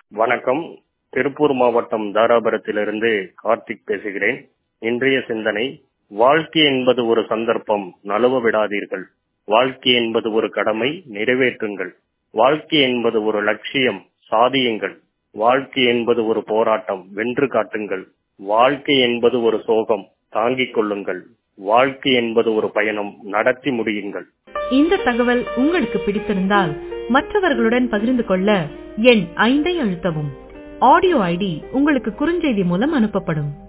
வணக்கம் திருப்பூர் மாவட்டம் தாராபுரத்திலிருந்து கார்த்திக் பேசுகிறேன் இன்றைய சிந்தனை வாழ்க்கை என்பது ஒரு சந்தர்ப்பம் நழுவ விடாதீர்கள் வாழ்க்கை என்பது ஒரு கடமை நிறைவேற்றுங்கள் வாழ்க்கை என்பது ஒரு லட்சியம் சாதியுங்கள் வாழ்க்கை என்பது ஒரு போராட்டம் வென்று காட்டுங்கள் வாழ்க்கை என்பது ஒரு சோகம் தாங்கிக் கொள்ளுங்கள் வாழ்க்கை என்பது ஒரு பயணம் நடத்தி முடியுங்கள் இந்த தகவல் உங்களுக்கு பிடித்திருந்தால் மற்றவர்களுடன் பகிர்ந்து கொள்ள எண் ஐந்தை அழுத்தவும் ஆடியோ ஐடி உங்களுக்கு குறுஞ்செய்தி மூலம் அனுப்பப்படும்